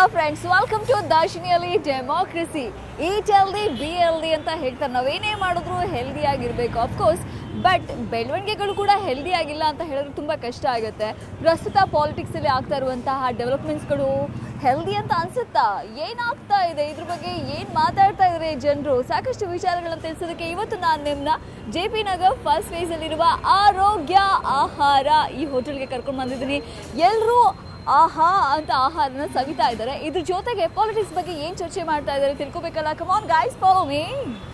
Friends welcome to ದರ್ಶಿನಿಯಲ್ಲಿ democracy eat healthy be healthy ಅಂತ ಹೇಳ್ತಾರೆ ನಾವೇನೇ ಮಾಡಿದ್ರು ಹೆಲ್ದಿ ಆಗಿರಬೇಕು ಅಫ್ಕೋರ್ಸ್ ಬಟ್ ಬೆಳವಣಿಗೆಗಳು ಕೂಡ ಹೆಲ್ದಿ ಆಗಿಲ್ಲ ಅಂತ ಹೇಳಿದ್ರೆ ತುಂಬ ಕಷ್ಟ ಆಗುತ್ತೆ ಪ್ರಸ್ತುತ ಪಾಲಿಟಿಕ್ಸಲ್ಲಿ ಆಗ್ತಾ ಇರುವಂತಹ ಡೆವಲಪ್ಮೆಂಟ್ಸ್ಗಳು ಹೆಲ್ದಿ ಅಂತ ಅನ್ಸುತ್ತಾ ಏನಾಗ್ತಾ ಇದೆ ಇದ್ರ ಬಗ್ಗೆ ಏನು ಮಾತಾಡ್ತಾ ಇದ್ದಾರೆ ಜನರು ಸಾಕಷ್ಟು ವಿಚಾರಗಳನ್ನು ತಿಳಿಸೋದಕ್ಕೆ ಇವತ್ತು ನಾನು ನಿಮ್ಮನ್ನ ಜೆ ಪಿ ನಗರ್ ಫಸ್ಟ್ ಫೇಸಲ್ಲಿರುವ ಆರೋಗ್ಯ ಆಹಾರ ಈ ಹೋಟೆಲ್ಗೆ ಕರ್ಕೊಂಡು ಬಂದಿದ್ದೀನಿ ಎಲ್ಲರೂ ಆಹಾ ಅಂತ ಆಹಾರನ ಸವಿತಾ ಇದ್ದಾರೆ ಇದ್ರ ಜೊತೆಗೆ ಪಾಲಿಟಿಕ್ಸ್ ಬಗ್ಗೆ ಏನ್ ಚರ್ಚೆ ಮಾಡ್ತಾ ಇದ್ದಾರೆ ತಿಳ್ಕೊಬೇಕಲ್ಲ come on guys follow me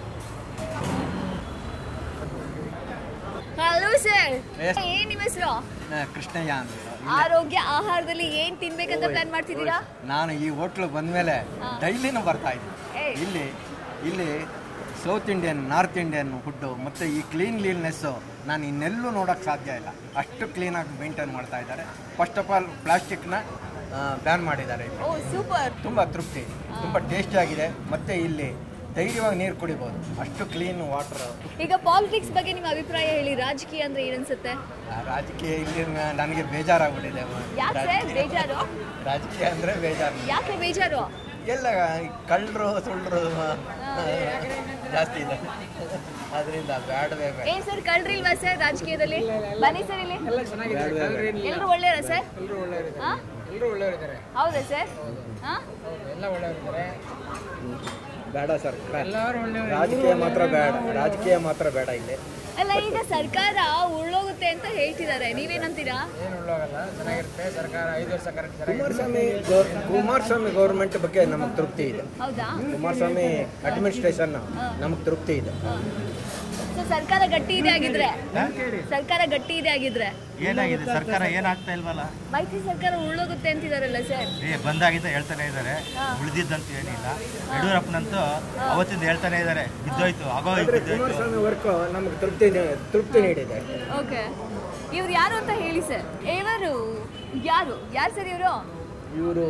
hello sir Yes. ಏನ್ ನಿಮ್ಮ ಹೆಸರು ನಾ ಕೃಷ್ಣಯ್ಯ ಅಂತ ಆರೋಗ್ಯ ಆಹಾರದಲ್ಲಿ ಏನ್ ತಿನ್ಬೇಕಂತ ಪ್ಲಾನ್ ಮಾಡ್ತಿದ್ದೀರಾ ನಾನು ಈ ಹೋಟ್ಲು ಬಂದಮೇಲೆ ಹಾ. ಡೈಲಿನೂ ಬರ್ತಾ ಇದ್ದೆ ಏಯ್. ಇಲ್ಲಿ ಇಲ್ಲಿ south Indian north Indian food ಮತ್ತು ಈ ಕ್ಲೀನ್ ಕ್ಲೀನ್ನೆಸ್ಸು ನಾನು ಇನ್ನೆಲ್ಲೂ ನೋಡೋಕ್ಕೆ ಸಾಧ್ಯ ಇಲ್ಲ ಅಷ್ಟು ಕ್ಲೀನಾಗಿ ಮೇಂಟೈನ್ ಮಾಡ್ತಾ ಇದ್ದಾರೆ ಫಸ್ಟ್ ಆಫ್ ಆಲ್ ಪ್ಲಾಸ್ಟಿಕ್ನ ಬ್ಯಾನ್ ಮಾಡಿದ್ದಾರೆ ಇಲ್ಲಿ ಓ ಸೂಪರ್ ತುಂಬ ತೃಪ್ತಿ ತುಂಬ ಟೇಸ್ಟಿಯಾಗಿದೆ ಮತ್ತು ಇಲ್ಲಿ ಧೈರ್ಯವಾಗಿ ನೀರು ಕುಡಿಬೋದು ಅಷ್ಟು ಕ್ಲೀನ್ ವಾಟರ್ ಈಗ ಪಾಲಿಟಿಕ್ಸ್ ಬಗ್ಗೆ ನಿಮ್ಮ ಅಭಿಪ್ರಾಯ ಹೇಳಿ ರಾಜಕೀಯ ಅಂದ್ರೆ ಏನ್ ಅನ್ಸುತ್ತೆ ರಾಜಕೀಯ ಇಲ್ಲಿ ನ- ನನಗೆ ಬೇಜಾರಾಗ್ಬಿಟ್ಟಿದೆ ಯಾಕೆ ರಾಜಕೀಯ. ಬೇಜಾರು ರಾಜಕೀಯ ಅಂದರೆ ಬೇಜಾರು ಯಾಕೆ ಬೇಜಾರು ಎಲ್ಲ ಕಳ್ಳರು ಸುಳ್ಳರು ಜಾಸ್ತಿ ಇದೆ ಅದರಿಂದ ಬ್ಯಾಡವೇ ಬೇಡ ಏನ್ ಸರ್ ಕಳ್ರಿಲ್ವಾ ಸರ್ ರಾಜಕೀಯದಲ್ಲಿ ಬನ್ನಿ ಸರ್ ಇಲ್ಲಿ ಎಲ್ರು ಒಳ್ಳೆಯವರ ಸರ್ ಹಾ ಎಲ್ಲರೂ ಒಳ್ಳೆಯವರಿದ್ದಾರೆ ಹೌದಾ ಸರ್ ಹಾ ಎಲ್ಲ ಒಳ್ಳೆಯವರಿದ್ದಾರೆ ಬೇಡ ಸರ್ ಎಲ್ಲರೂ ಒಳ್ಳೆಯವರು ರಾಜಕೀಯ ಮಾತ್ರ ಬೇಡ ರಾಜಕೀಯ ಮಾತ್ರ ಬೇಡ ಇಲ್ಲಿ ಅಲ್ಲ ಈಗ ಸರ್ಕಾರ ಉಳ್ಳೋಗುತ್ತೆ ಅಂತ ಹೇಳ್ತಿದ್ದಾರೆ ನೀವೇನಂತೀರಾ ಏನು ಒಳ್ಳೋಗಲ್ಲ ಚೆನ್ನಾಗಿರುತ್ತೆ ಸರ್ಕಾರ ಐದು ವರ್ಷ ಕರೆಕ್ಟ್ ಚೆನ್ನಾಗಿ ಕುಮಾರಸ್ವಾಮಿ ಗೌರ್ ಕುಮಾರಸ್ವಾಮಿ ಗೌರ್ಮೆಂಟ್ ಬಗ್ಗೆ ನಮಗೆ ತೃಪ್ತಿ ಇದೆ ಹೌದಾ ಕುಮಾರಸ್ವಾಮಿ ಅಡ್ಮಿನಿಸ್ಟ್ರೇಷನ್ ನಮಗೆ ತೃಪ್ತಿ ಇದೆ ಸೊ ಸರ್ಕಾರ ಗಟ್ಟಿ ಇದೆ ಆಗಿದ್ರೆ ಸರ್ಕಾರ ಗಟ್ಟಿ ಇದೆ ಆಗಿದ್ರೆ ಏನಾಗಿದೆ ಸರ್ಕಾರ ಏನಾಗ್ತಾ ಇಲ್ವಲ್ಲ ಮೈತ್ರಿ ಸರ್ಕಾರ ಉಳ್ಳೋಗುತ್ತೆ ಅಂತಿದಾರಲ್ಲ ಸರ್ ಏ ಬಂದಾಗಿದ್ದ ಹೇಳ್ತಾನೆ ಇದ್ದಾರೆ ಉಳಿದಿದ್ದಂತ ಏನಿಲ್ಲ ಯಡಿಯೂರಪ್ಪನಂತೂ ಅವತ್ತಿಂದ ಹೇಳ್ತಾನೆ ಇದ್ದಾರೆ ಬಿದ್ದೋಯ್ತು ಆಗೋಯ್ತು ಬಿದ್ದೋಯ್ತು ಕುಮಾರಸ್ವಾಮಿ ವರ್ಕ್ ನಮಗೆ ತೃಪ್ತಿ ತೃಪ್ತಿ ನೀಡಿದೆ ಓಕೆ ಇವ್ರು ಯಾರು ಅಂತ ಹೇಳಿ ಸರ್ ಇವರು ಯಾರು ಯಾರು ಸರ್ ಇವರು ಇವರು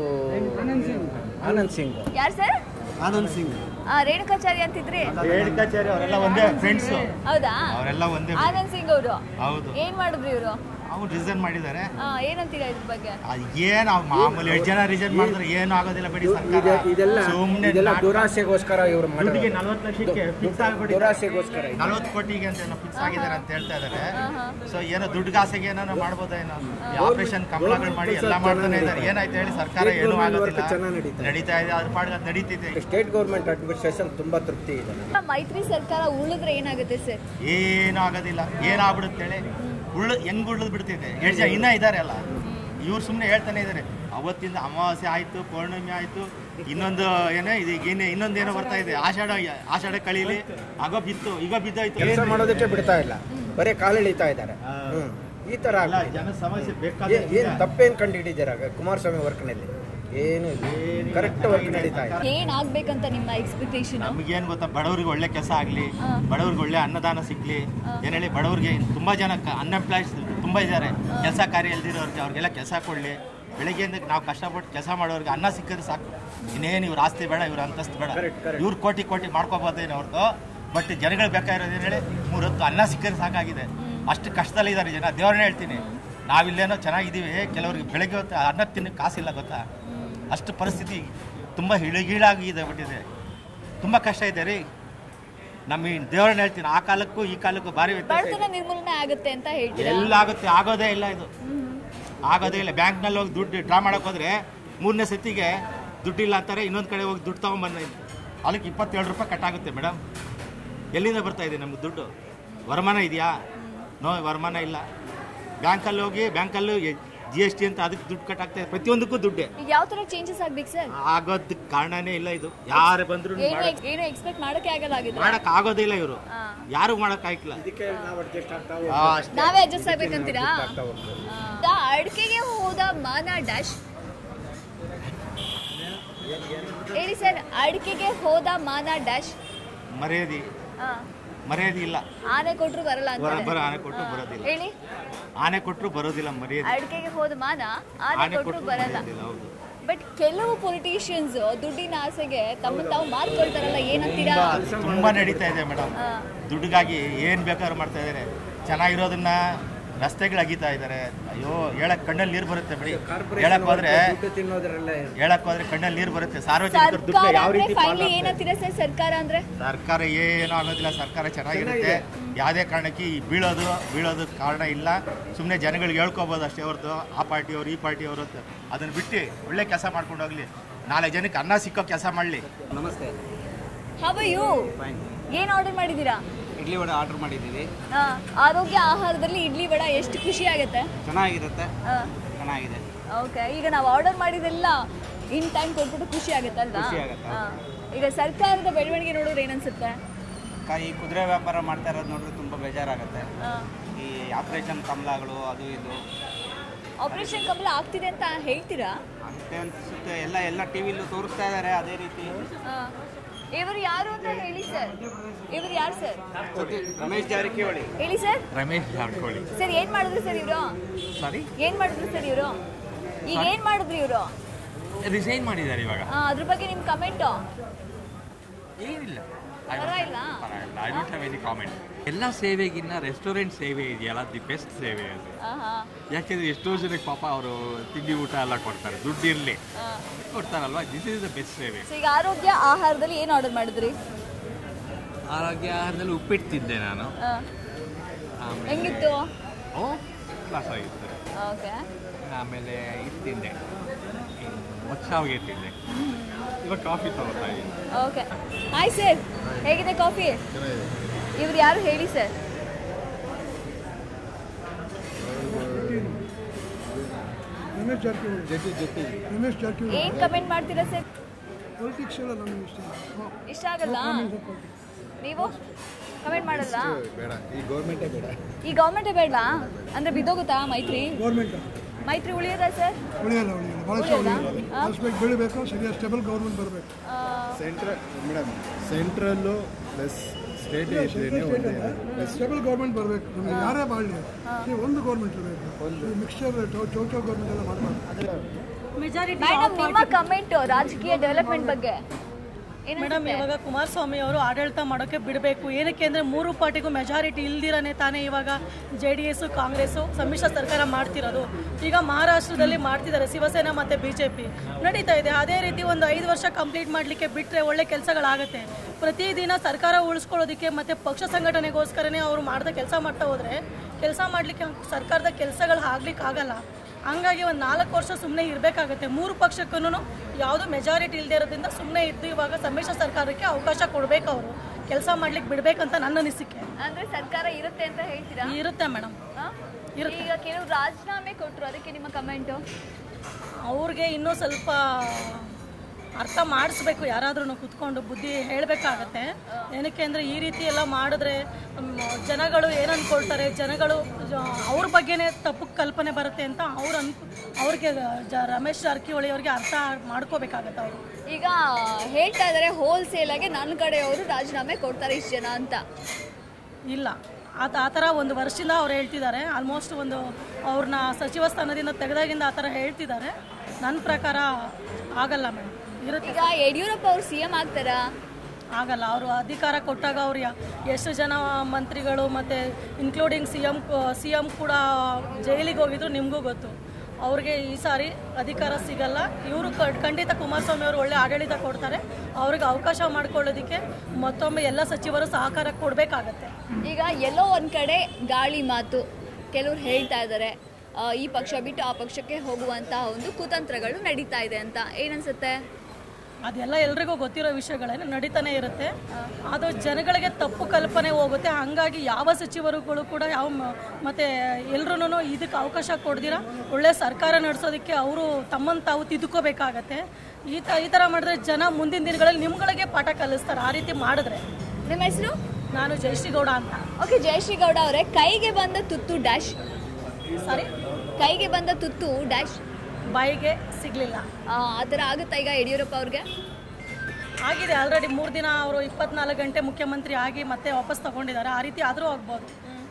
ಆನಂದ್ ಸಿಂಗ್ ಯಾರು ಸರ್ ಆನಂದ್ ಸಿಂಗ್ ರೇಣುಕಾಚಾರ್ಯ ಅಂತಿದ್ರಿ ರೇಣುಕಾಚಾರ್ಯ ಅವರೆಲ್ಲ ಒಂದೇ ಫ್ರೆಂಡ್ಸ್ ಹೌದಾ ಅವರೆಲ್ಲ ಒಂದೇ ಆನಂದ್ ಸಿಂಗ್ ಅವರು ಹೌದು ಏನ್ ಮಾಡಿದ್ರು ಇವರು ಅವ್ರು ರಿಸೈನ್ ಮಾಡಿದ್ದಾರೆ ಏನಂತೀರಾ ಇದ್ರ ಬಗ್ಗೆ ಅದ್ ಏನ್ ಅವ್ ಮಾಮೂಲಿ ಎಷ್ಟು ಜನ ರಿಸೈನ್ ಮಾಡಿದ್ರೆ ಏನು ಆಗೋದಿಲ್ಲ ಬಿಡಿ ಸರ್ಕಾರ ಇದೆಲ್ಲ ಸುಮ್ನೆ ಇದೆಲ್ಲ ನಾ- ದುರಾಸೆಗೋಸ್ಕರ ಇವರು ದುಡ್ಡಿಗೆ ನಲ್ವತ್ತು ಲಕ್ಷಕ್ಕೆ ಫಿಕ್ಸ್ ಆಗ್ಬಿಟ್ಟಿದೆ ದುರಾಸೆಗೋಸ್ಕರ ಇದು. ನಲ್ವತ್ತು ಕೋಟಿಗೆ ಅಂತ ಏನೋ ಫಿಕ್ಸ್ ಆಗಿದ್ದಾರೆ ಅಂತ ಹೇಳ್ತಾ ಇದ್ದಾರೆ ಸೊ ಏನೋ ದುಡ್ಡುಗಾಸೆಗೆ ಏನೋ ಮಾಡ್ಬೋದೇನೋ ಈ ಆಪರೇಷನ್ ಕಮಲಗಳು ಮಾಡಿ ಎಲ್ಲ ಮಾಡ್ತಾನೆ ಇದ್ದಾರೆ ಏನಾಯ್ತು ಹೇಳಿ ಸರ್ಕಾರ State ಏನೂ government ಆಗೋದಿಲ್ಲ work ಚೆನ್ನಾಗ್ ನಡೀತಾ ಇದೆ. ನಡೀತಾ ಇದೆ ಅದ್ರ ಪಾಡ್ಗೆ ಅದ್ ನಡೀತಿದೆ ಸ್ಟೇಟ್ ಗೌರ್ಮೆಂಟ್ ಅಡ್ಮಿನಿಸ್ಟ್ರೇಷನ್ ತುಂಬಾ ತೃಪ್ತಿ ಇದೆ ಮೈತ್ರಿ ಸರ್ಕಾರ ಉಳಿದ್ರೆ ಏನಾಗುತ್ತೆ ಸರ್ ಏನೂ ಆಗೋದಿಲ್ಲ ಏನಾಗ್ಬಿಡುತ್ತೆ ಹೇಳಿ ಉಳ್ಳು ಹೆಂಗ್ ಉಳಿದ್ ಬಿಡ್ತಿದೆ ಎಷ್ಟು ಜನ ಇನ್ನೂ ಇದ್ದಾರೆ ಅಲ್ಲ ಇವ್ರು ಸುಮ್ಮನೆ ಹೇಳ್ತಾನೆ ಇದ್ದಾರೆ ಅವತ್ತಿಂದ ಅಮಾವಾಸ್ಯೆ ಆಯ್ತು ಪೌರ್ಣಮಿ ಆಯ್ತು ಇನ್ನೊಂದು ಏನೋ ಇದು ಏನೇ ಇನ್ನೊಂದು ಏನೋ ಬರ್ತಾ ಇದೆ ಆಷಾಢ ಆಷಾಢ ಕಳೀಲಿ ಆಗೋ ಬಿತ್ತು ಈಗ ಬಿದ್ದೋಯ್ತು ಕೆಲಸ ಮಾಡೋದಕ್ಕೆ ಬಿಡ್ತಾ ಇಲ್ಲ ಬರೀ ಕಾಲೆಳಿತಾ ಇದ್ದಾರೆ ಹ್ಮ್. ಈ ತರ ಅಲ್ಲ, ಆಗ್ಬಿಟ್ಟಿದೆ. ಜನ ಸಮಸ್ಯೆ ಏನ್- ಬೇಕಾದ್ರೆ ಏನ್ ತಪ್ಪೇನ್ ಕಂಡುಹಿಡಿದ್ದೀರಾ ಕುಮಾರಸ್ವಾಮಿ ವರ್ಕ್ನಲ್ಲಿ ಏನು ಕರೆಕ್ಟ್ ವರ್ಕ್ ನಡೀತಾ ಇದೆ ಏನ್ ಆಗ್ಬೇಕಂತ ನಿಮ್ಮ ಎಕ್ಸ್ಪೆಕ್ಟೇಷನ್ ನಮಗೇನು ಗೊತ್ತಾ ಬಡವ್ರಿಗೆ ಒಳ್ಳೆ ಕೆಲಸ ಆಗಲಿ ಹಾ. ಬಡವ್ರಿಗೆ ಒಳ್ಳೆ ಅನ್ನದಾನ ಸಿಗ್ಲಿ ಏನು ಹೇಳಿ ಬಡವ್ರಿಗೆ ತುಂಬ ಜನ ಅನ್ಎಂಪ್ಲಾಯ್ಸ್ ತುಂಬ ಇದ್ದಾರೆ ಕೆಲಸ ಕಾರ್ಯ ಇಲ್ದಿರೋರಿಗೆ ಅವ್ರಿಗೆಲ್ಲ ಕೆಲಸ ಕೊಡಲಿ ಬೆಳಗ್ಗೆಯಿಂದ ನಾವು ಕಷ್ಟಪಟ್ಟು ಕೆಲಸ ಮಾಡೋರಿಗೆ ಅನ್ನ ಸಿಕ್ಕಿದ್ರೆ ಸಾಕು ಇನ್ನೇನು ಇವ್ರ ಆಸ್ತಿ ಬೇಡ ಇವ್ರ ಅಂತಸ್ತು ಬೇಡ Correct, correct. ಇವ್ರು ಕೋಟಿ ಕೋಟಿ ಮಾಡ್ಕೋಬೋದೇನು ಅವ್ರದ್ದು ಬಟ್ ಜನಗಳು ಬೇಕಾಗಿರೋದು ಏನು ಹೇಳಿ ಮೂರು ಹೊತ್ತು ಅನ್ನ ಸಿಕ್ಕಿದ್ರೆ ಸಾಕಾಗಿದೆ ಅಷ್ಟು ಕಷ್ಟದಲ್ಲಿದ್ದಾರೆ ಜನ ದೇವ್ರನ್ನ ಹೇಳ್ತೀನಿ ನಾವಿಲ್ಲೇನೋ ಚೆನ್ನಾಗಿದ್ದೀವಿ ಕೆಲವ್ರಿಗೆ ಬೆಳಗ್ಗೆ ಹೊತ್ತು ಅನ್ನ ತಿನ್ನಕ್ಕೆ ಕಾಸಿಲ್ಲ ಗೊತ್ತಾ ಅಷ್ಟು ಪರಿಸ್ಥಿತಿ ತುಂಬ ಇಳಿಗೀಳಾಗಿದೆ ಬಿಟ್ಟಿದೆ ತುಂಬ ಕಷ್ಟ ಇದೆ ರೀ ನಮ್ಮ ಈ ದೇವ್ರನ್ನ ಹೇಳ್ತೀನಿ ಆ ಕಾಲಕ್ಕೂ ಈ ಕಾಲಕ್ಕೂ ಭಾರಿ ವ್ಯತ್ಯಾಸ ಇದೆ ಬಡತನ ನಿರ್ಮೂಲನೆ ಆಗುತ್ತೆ ಅಂತ ಹೇಳ್ತೀರಾ ಎಲ್ಲ ಆಗುತ್ತೆ ಆಗೋದೇ ಇಲ್ಲ ಇದು ಆಗೋದೇ ಇಲ್ಲ ಬ್ಯಾಂಕ್ನಲ್ಲಿ ಹೋಗಿ ದುಡ್ಡು ಡ್ರಾ ಮಾಡಕ್ಕೆ ಹೋದ್ರೆ ಮೂರನೇ ಸತಿಗೆ ದುಡ್ಡಿಲ್ಲ ಅಂತಾರೆ ಇನ್ನೊಂದು ಕಡೆ ಹೋಗಿ ದುಡ್ಡು ತೊಗೊಂಬಂದ ಅದಕ್ಕೆ ಇಪ್ಪತ್ತೇಳು ರೂಪಾಯಿ ಕಟ್ಟಾಗುತ್ತೆ ಮೇಡಮ್ ಎಲ್ಲಿಂದ ಬರ್ತಾ ಇದೆ ನಮ್ಗೆ ದುಡ್ಡು ವರಮಾನ ಇದೆಯಾ ನೋ ವರಮಾನ ಇಲ್ಲ ಬ್ಯಾಂಕಲ್ಲಿ ಹೋಗಿ ಬ್ಯಾಂಕಲ್ಲೂ ಜಿ ಎಸ್ ಟಿ ಅಂತ ಅದಕ್ಕೆ ದುಡ್ಡು ಕಟ್ಟಾಗ್ತಾ ಇದೆ ಪ್ರತಿಯೊಂದಕ್ಕೂ ದುಡ್ಡೇ ಈಗ ಯಾವ ತರ ಚೇಂಜಸ್ ಆಗ್ಬೇಕು ಸರ್ ಆಗೋದಕ್ಕೆ ಕಾರಣನೇ ಇಲ್ಲ ಇದು ಯಾರು ಬಂದ್ರು ಏನು ಏನು ಎಕ್ಸ್ಪೆಕ್ಟ್ ಮಾಡಕ್ಕೆ ಆಗಲ್ಲ ಆಗಿದ್ರೆ ಮಾಡಕ್ ಆಗೋದಿಲ್ಲ ಇವರು ಹಾ. ಯಾರು ಮಾಡಕ್ ಆಗಿಲ್ಲ ಇದಕ್ಕೆ ನಾವು ಅಡ್ಜಸ್ಟ್ ಆಗ್ತಾ ಅಷ್ಟೇ ನಾವೇ ಅಡ್ಜಸ್ಟ್ ಆಗ್ಬೇಕಂತೀರಾ ಆಗ್ತಾ ಹೋಗ್ತೀವಿ. ಆ, ಅಡಿಕೆಗೆ ಹೋದ ಮಾನ ಡ್ಯಾಶ್ ಹೇಳಿ ಸರ್ ಅಡಿಕೆಗೆ ಹೋದ ಮಾನ ಡ್ಯಾಶ್ ಮರ್ಯಾದೆ ಆ, ಮರ್ಯಾದೆ ಇಲ್ಲ ಆನೆ ಕೊಟ್ರು ಬರಲ್ಲ ಬರ ಅಂತ ಬರ ಆನೆ ಕೊಟ್ಟರು ಬರೋದಿಲ್ಲ ಹೇಳಿ ಆನೆ ಕೊಟ್ಟರು ಬರೋದಿಲ್ಲ ಮರ್ಯಾದೆ ಅಡಿಕೆಗೆ ಹೋದ ಮಾನ ಆನೆ ಆನೆ ಕೊಟ್ರು ಕೊಟ್ಟರು ಬರಲ್ಲ ಬರೋದಿಲ್ಲ ಹೌದು ಬಟ್ ಕೆಲವು ಪೊಲಿಟಿಷಿಯನ್ಸ್ ದುಡ್ಡಿನ ಆಸೆಗೆ ತಮ್ಮನ್ನ ತಾವು ಮಾರ್ಕೊಳ್ತಾರಲ್ಲ ಏನಂತೀರಾ ತುಂಬಾ ನಡೀತಾ ಇದೆ ಮೇಡಮ್ ಆ, ದುಡ್ಡಿಗಾಗಿ ಏನ್ ಬೇಕಾದ್ರೂ ಮಾಡ್ತಾ ಇದಾರೆ ಚೆನ್ನಾಗಿರೋದನ್ನ ರಸ್ತೆಗಳು ಅಗೀತಾ ಇದ್ದಾರೆ ಅಯ್ಯೋ ಹೇಳಕ್ ಕಣ್ಣಲ್ಲಿ ನೀರು ಬರುತ್ತೆ ಬಿಡಿ ಕಾರ್ಪೊರೇಷನ್ ಹೇಳಕ್ ಹೋದ್ರೆ ದುಡ್ಡು ತಿನ್ನೋದ್ರಲ್ಲೇ ಹೇಳಕ್ ಹೋದ್ರೆ ಕಣ್ಣಲ್ಲಿ ನೀರು ಬರುತ್ತೆ ಸಾರ್ವಜನಿಕರ ದುಡ್ಡು ಸರ್ಕಾರ ಯಾವ ಅಂದ್ರೆ ರೀತಿ ಫೈನಲಿ ಪಾಲಾಗ್ತದೆ? ಏನಂತೀರಾ ಸರ್ ಸರ್ಕಾರ ಅಂದ್ರೆ ಸರ್ಕಾರ ಏನು ಅನ್ನೋದಿಲ್ಲ ಸರ್ಕಾರ ಚೆನ್ನಾಗಿರುತ್ತೆ ಯಾವುದೇ ಕಾರಣಕ್ಕೆ ಈ ಬೀಳೋದು ಬೀಳೋದು ಕಾರಣ ಇಲ್ಲ ಸುಮ್ಮನೆ ಜನಗಳಿಗೆ ಹೇಳ್ಕೊಬೋದು ಅಷ್ಟೇ ಹೊರತು ಆ ಪಾರ್ಟಿಯವರು ಈ ಪಾರ್ಟಿಯವರು ಅಂತ ಅದನ್ನು ಬಿಟ್ಟು ಒಳ್ಳೆ ಕೆಲಸ ಮಾಡ್ಕೊಂಡು ಹೋಗ್ಲಿ ನಾಳೆ ಜನಕ್ಕೆ ಅನ್ನ ಸಿಕ್ಕೋ ಕೆಲಸ ಮಾಡಲಿ ನಮಸ್ತೆ ಹವ ಯು ಫೈನ್ ಏನ್ ಆರ್ಡರ್ ಮಾಡಿದೀರಾ ಇಡ್ಲಿ ವಡೆ ಆರ್ಡರ್ ಮಾಡಿದ್ದೀವಿ ಆ, ಆರೋಗ್ಯ ಆಹಾರದಲ್ಲಿ ಇಡ್ಲಿ ವಡ ಎಷ್ಟು ಖುಷಿ ಆಗುತ್ತೆ ಚೆನ್ನಾಗಿರುತ್ತೆ ಚೆನ್ನಾಗಿದೆ ಓಕೆ ಈಗ ನಾವು ಆರ್ಡರ್ ಮಾಡಿದೆಲ್ಲ ಇನ್ ಟೈಮ್ ಕೊಟ್ಬಿಟ್ಟು ಖುಷಿ ಆಗುತ್ತೆ ಅಲ್ವಾ ಖುಷಿ ಆಗುತ್ತೆ. ಆ, ಈಗ ಸರ್ಕಾರದ ಬೆಳವಣಿಗೆ ನೋಡಿದ್ರೆ ಏನನ್ಸುತ್ತೆ ಕ- ಈ ಕುದುರೆ ವ್ಯಾಪಾರ ಮಾಡ್ತಾ ಇರೋದು ನೋಡಿದ್ರೆ ತುಂಬ ಬೇಜಾರಾಗುತ್ತೆ ಆ, ಈ ಆಪರೇಷನ್ ಕಮಲಗಳು ಅದು ಇದು ಆಪರೇಷನ್ ಕಮಲ ಆಗ್ತಿದೆ ಅಂತ ಹೇಳ್ತೀರಾ ಆಗುತ್ತೆ ಅನ್ಸುತ್ತೆ ಎಲ್ಲ ಎಲ್ಲ ಟಿ ವಿಲೂ ತೋರಿಸ್ತಾ ಇದ್ದಾರೆ ಅದೇ ರೀತಿ ಆ, ಇವರು ಯಾರು ಅಂತ ಹೇಳಿ ಸರ್ ಇವರು ಯಾರು ಸರ್ ರಮೇಶ್ ಜಾರಕಿಹೊಳಿ ಹೇಳಿ ಸರ್ ರಮೇಶ್ ಜಾರಕಿಹೊಳಿ ಸರ್ ಏನ್ ಮಾಡಿದ್ರು ಸರ್ ಇವರು ಸಾರಿ ಏನ್ ಮಾಡಿದ್ರು ಸರ್ ಇವರು ಈಗ ಏನ್ ಮಾಡಿದ್ರು ಇವರು ರಿಸೈನ್ ಮಾಡಿದ್ದಾರೆ ಇವಾಗ ಅದ್ರ ಬಗ್ಗೆ ನಿಮ್ ಕಮೆಂಟು ಏನಿಲ್ಲ ಪರವಾಗಿಲ್ಲ I don't have any comment ಎಲ್ಲ ಸೇವೆಗಿನ್ನ ರೆಸ್ಟೋರೆಂಟ್ ಸೇವೆ ಇದೆಯಲ್ಲ ದಿ ಬೆಸ್ಟ್ ಸೇವೆ ಅದು ಆಹಾ ಯಾಕೆಂದ್ರೆ ಎಷ್ಟೋ ಜನಕ್ಕೆ ಪಾಪ ಅವರು ತಿಂಡಿ ಊಟ ಎಲ್ಲ ಕೊಡ್ತಾರೆ ದುಡ್ಡು ಇರಲಿ ಆ. ಕೊಡ್ತಾರಲ್ವಾ ದಿಸ್ ಇಸ್ ದ ಬೆಸ್ಟ್ ಸೇವೆ ಸೊ ಈಗ ಆರೋಗ್ಯ ಆಹಾರದಲ್ಲಿ ಏನು ಆರ್ಡರ್ ಮಾಡಿದ್ರಿ ಆರೋಗ್ಯ ಆಹಾರದಲ್ಲಿ ಉಪ್ಪಿಟ್ಟು ತಿಂದೆ ನಾನು ಆ, ಆಮೇಲೆ ಹೆಂಗಿತ್ತು ಓ ಕ್ಲಾಸ್ ಆಗಿತ್ತು ಓಕೆ ಆಮೇಲೆ ಇದು ತಿಂದೆ ಮೊಚ್ಚಾವಿಗೆ ತಿಂದೆ ಇವಾಗ ಕಾಫಿ ತಗೋತಾ ಇದ್ದೀನಿ ಓಕೆ ಹಾಯ್ ಸರ್ ಹೇಗಿದೆ ಕಾಫಿ ಇವ್ರು ಯಾರು ಹೇಳಿ ಸರ್ ರಮೇಶ್ ಜಾರಕಿಹೊಳಿ ಜೊತೆ ಜೊತೆ ರಮೇಶ್ ಜಾರಕಿಹೊಳಿ ಏನ್ ಕಮೆಂಟ್ ಮಾಡ್ತೀರಾ ಸರ್ ಪೊಲಿಟಿಕ್ಸ್ ಎಲ್ಲ ನಮಗೆ ಇಷ್ಟ ಇಲ್ಲ. ಇಷ್ಟ ಆಗಲ್ಲ ನೀವು ಕಮೆಂಟ್ ಮಾಡಲ್ಲ ಬೇಡ ಈ ಗೌರ್ಮೆಂಟೇ ಬೇಡ ಈ ಗೌರ್ಮೆಂಟೇ ಬೇಡ ಅಂದ್ರೆ ಬಿದ್ದೋಗುತ್ತಾ ಮೈತ್ರಿ ಗೌರ್ಮೆಂಟ್ ಮೈತ್ರಿ ಉಳಿಯೋದಾ ಸರ್ ಉಳಿಯಲ್ಲ ಉಳಿಯಲ್ಲ ಭಾಳಷ್ಟು ಉಳಿಯಲ್ಲ ಭಾಳಷ್ಟು ಬೆಳಿಬೇಕು ಸರಿಯಾದ ಸ್ಟೇಬಲ್ ಗೌರ್ಮೆಂಟ್ ಬರಬೇಕು central madam central plus state stable government ಬರಬೇಕು ನಮಗೆ ಯಾರೇ ಬಾಳಲಿ ಈ ಒಂದು ಗೌರ್ಮೆಂಟ್ ಇರಬೇಕು ಈ ಮಿಕ್ಸ್ಚರ್ ಚೌಚೌ ಗೌರ್ಮೆಂಟ್ ಎಲ್ಲ ಮಾಡಬಾರ್ದು ಮೇಡಮ್ ನಿಮ್ಮ ಕಮೆಂಟ್ ರಾಜಕೀಯ ಡೆವಲಪ್ಮೆಂಟ್ ಬಗ್ಗೆ ಮೇಡಮ್ ಏನನ್ಸುತ್ತೆ? ಇವಾಗ ಕುಮಾರಸ್ವಾಮಿ ಅವರು ಆಡಳಿತ ಮಾಡೋಕ್ಕೆ ಬಿಡಬೇಕು ಏನಕ್ಕೆ ಅಂದರೆ ಮೂರು ಪಾರ್ಟಿಗೂ ಮೆಜಾರಿಟಿ ಇಲ್ದಿರನೇ ತಾನೇ ಇವಾಗ ಜೆ ಡಿ ಎಸ್ ಕಾಂಗ್ರೆಸ್ಸು ಸಮ್ಮಿಶ್ರ ಸರ್ಕಾರ ಮಾಡ್ತಿರೋದು ಈಗ ಮಹಾರಾಷ್ಟ್ರದಲ್ಲಿ ಮಾಡ್ತಿದ್ದಾರೆ ಶಿವಸೇನಾ ಮತ್ತು ಬಿ ಜೆ ಪಿ ನಡೀತಾ ಇದೆ ಅದೇ ರೀತಿ ಒಂದು ಐದು ವರ್ಷ ಕಂಪ್ಲೀಟ್ ಮಾಡಲಿಕ್ಕೆ ಬಿಟ್ಟರೆ ಒಳ್ಳೆ ಕೆಲಸಗಳಾಗುತ್ತೆ ಪ್ರತಿದಿನ ಸರ್ಕಾರ ಉಳಿಸ್ಕೊಳ್ಳೋದಕ್ಕೆ ಮತ್ತು ಪಕ್ಷ ಸಂಘಟನೆಗೋಸ್ಕರನೇ ಅವರು ಮಾಡಿದ ಕೆಲಸ ಮಾಡ್ತಾ ಹೋದರೆ ಕೆಲಸ ಮಾಡಲಿಕ್ಕೆ ಸರ್ಕಾರದ ಕೆಲಸಗಳು ಆಗ್ಲಿಕ್ಕೆ ಆಗಲ್ಲ ಹಂಗಾಗಿ ಒಂದು ನಾಲ್ಕು ವರ್ಷ ಸುಮ್ಮನೆ ಇರಬೇಕಾಗತ್ತೆ ಮೂರು ಪಕ್ಷಕ್ಕೂ ಯಾವುದು ಮೆಜಾರಿಟಿ ಇಲ್ಲದೆ ಇರೋದ್ರಿಂದ ಸುಮ್ಮನೆ ಇದ್ದು ಇವಾಗ ಸಮ್ಮಿಶ್ರ ಸರ್ಕಾರಕ್ಕೆ ಅವಕಾಶ ಕೊಡಬೇಕು ಅವರು ಕೆಲಸ ಮಾಡ್ಲಿಕ್ಕೆ ಬಿಡಬೇಕಂತ ನನ್ನ ಅನಿಸಿಕೆ ಅಂದ್ರೆ ಸರ್ಕಾರ ಇರುತ್ತೆ ಅಂತ ಹೇಳ್ತೀರಾ ಇರುತ್ತೆ ಮೇಡಮ್ ಆ? ಇರುತ್ತೆ. ಈಗ ಕೆಲವು ರಾಜೀನಾಮೆ ಕೊಟ್ರು ಅದಕ್ಕೆ ನಿಮ್ಮ ಕಮೆಂಟ್ ಅವ್ರಿಗೆ ಇನ್ನೂ ಸ್ವಲ್ಪ ಅರ್ಥ ಮಾಡಿಸ್ಬೇಕು ಯಾರಾದ್ರೂ ಕುತ್ಕೊಂಡು ಬುದ್ಧಿ ಹೇಳಬೇಕಾಗತ್ತೆ ಏನಕ್ಕೆ ಅಂದರೆ ಈ ರೀತಿ ಎಲ್ಲ ಮಾಡಿದ್ರೆ ಮ್, ಜನಗಳು ಏನು ಅಂದ್ಕೊಳ್ತಾರೆ ಜನಗಳು ಜ- ಅವ್ರ ಬಗ್ಗೆನೇ ತಪ್ಪು ಕಲ್ಪನೆ ಬರುತ್ತೆ ಅಂತ ಅವ್ರು ಅನ್ ಅವ್ರಿಗೆ ಜ ರಮೇಶ್ ಜಾರಕಿಹೊಳಿ ಅವ್ರಿಗೆ ಅರ್ಥ ಮಾಡ್ಕೋಬೇಕಾಗತ್ತೆ ಅವರು ಈಗ ಹೇಳ್ತಾ ಇದಾರೆ ಹೋಲ್ಸೇಲ್ ಆಗಿ ನನ್ನ ಕಡೆಯವರು ರಾಜೀನಾಮೆ ಕೊಡ್ತಾರೆ ಇಷ್ಟು ಜನ ಅಂತ ಇಲ್ಲ ಆ ಆ ಥರ ಒಂದು ವರ್ಷದಿಂದ ಅವ್ರು ಹೇಳ್ತಿದ್ದಾರೆ ಆಲ್ಮೋಸ್ಟ್ ಒಂದು ಅವ್ರನ್ನ ಸಚಿವ ಸ್ಥಾನದಿಂದ ತೆಗೆದಾಗಿಂದ ಆ ಥರ ಹೇಳ್ತಿದ್ದಾರೆ ನನ್ನ ಪ್ರಕಾರ ಆಗಲ್ಲ ಮೇಡಮ್ ಇರುತ್ತೆ ಈಗ ಯಡಿಯೂರಪ್ಪ ಅವ್ರು ಸಿ ಎಂ ಆಗ್ತಾರಾ ಆಗಲ್ಲ ಅವರು ಅಧಿಕಾರ ಕೊಟ್ಟಾಗ ಅವ್ರು ಯಾ- ಎಷ್ಟು ಜನ ಮಂತ್ರಿಗಳು ಮತ್ತು including C M C M ಕೂಡ ಜೈಲಿಗೆ ಹೋಗಿದ್ರು ನಿಮಗೂ ಗೊತ್ತು ಅವ್ರಿಗೆ ಈ ಸಾರಿ ಅಧಿಕಾರ ಸಿಗಲ್ಲ ಇವರು ಖಂಡಿತ ಕುಮಾರಸ್ವಾಮಿ ಅವರು ಒಳ್ಳೆ ಆಡಳಿತ ಕೊಡ್ತಾರೆ ಅವ್ರಿಗೆ ಅವಕಾಶ ಮಾಡ್ಕೊಳ್ಳೋದಕ್ಕೆ ಮತ್ತೊಮ್ಮೆ ಎಲ್ಲ ಸಚಿವರು ಸಹಕಾರ ಕೊಡಬೇಕಾಗತ್ತೆ ಈಗ ಎಲ್ಲೋ ಒಂದ್ ಕಡೆ ಗಾಳಿ ಮಾತು ಕೆಲವ್ರು ಹೇಳ್ತಾ ಇದ್ದಾರೆ ಆ, ಈ ಪಕ್ಷ ಬಿಟ್ಟು ಆ ಪಕ್ಷಕ್ಕೆ ಹೋಗುವಂತಹ ಒಂದು ಕುತಂತ್ರಗಳು ನಡೀತಾ ಇದೆ ಅಂತ ಏನನ್ಸುತ್ತೆ ಅದೆಲ್ಲ ಎಲ್ರಿಗೂ ಗೊತ್ತಿರೋ ವಿಷಯಗಳೇನೆ ನಡೀತಾನೆ ಇರುತ್ತೆ ಅದು ಜನಗಳಿಗೆ ತಪ್ಪು ಕಲ್ಪನೆ ಹೋಗುತ್ತೆ ಹಂಗಾಗಿ ಯಾವ ಸಚಿವರುಗಳು ಕೂಡ ಯಾವ ಮ- ಮತ್ತೆ ಎಲ್ರೂ ಇದಕ್ಕೆ ಅವಕಾಶ ಕೊಡ್ದಿರ ಒಳ್ಳೆ ಸರ್ಕಾರ ನಡೆಸೋದಕ್ಕೆ ಅವರು ತಮ್ಮನ್ನು ತಾವು ತಿದ್ದುಕೋಬೇಕಾಗತ್ತೆ ಈ ತ ಈ ಥರ ಮಾಡಿದ್ರೆ ಜನ ಮುಂದಿನ ದಿನಗಳಲ್ಲಿ ನಿಮ್ಗಳಿಗೆ ಪಾಠ ಕಲಿಸ್ತಾರೆ ಆ ರೀತಿ ಮಾಡಿದ್ರೆ ನಿಮ್ಮ ಹೆಸರು ನಾನು ಜಯಶ್ರೀಗೌಡ ಅಂತ ಓಕೆ ಜಯಶ್ರೀ ಗೌಡ ಅವರೇ ಕೈಗೆ ಬಂದ ತುತ್ತು ಡ್ಯಾಶ್ ಸಾರಿ ಕೈಗೆ ಬಂದ ತುತ್ತು ಡ್ಯಾಶ್ ಬಾಯಿಗೆ ಸಿಗಲಿಲ್ಲ ಆ ಥರ ಆಗುತ್ತಾ ಈಗ ಯಡಿಯೂರಪ್ಪ ಅವ್ರಿಗೆ ಆಗಿದೆ ಆಲ್ರೆಡಿ ಮೂರು ದಿನ ಅವರು ಇಪ್ಪತ್ನಾಲ್ಕು ಗಂಟೆ ಮುಖ್ಯಮಂತ್ರಿ ಆಗಿ ಮತ್ತೆ ವಾಪಸ್ ತಗೊಂಡಿದ್ದಾರೆ ಆ ರೀತಿ ಆದರೂ ಆಗ್ಬೋದು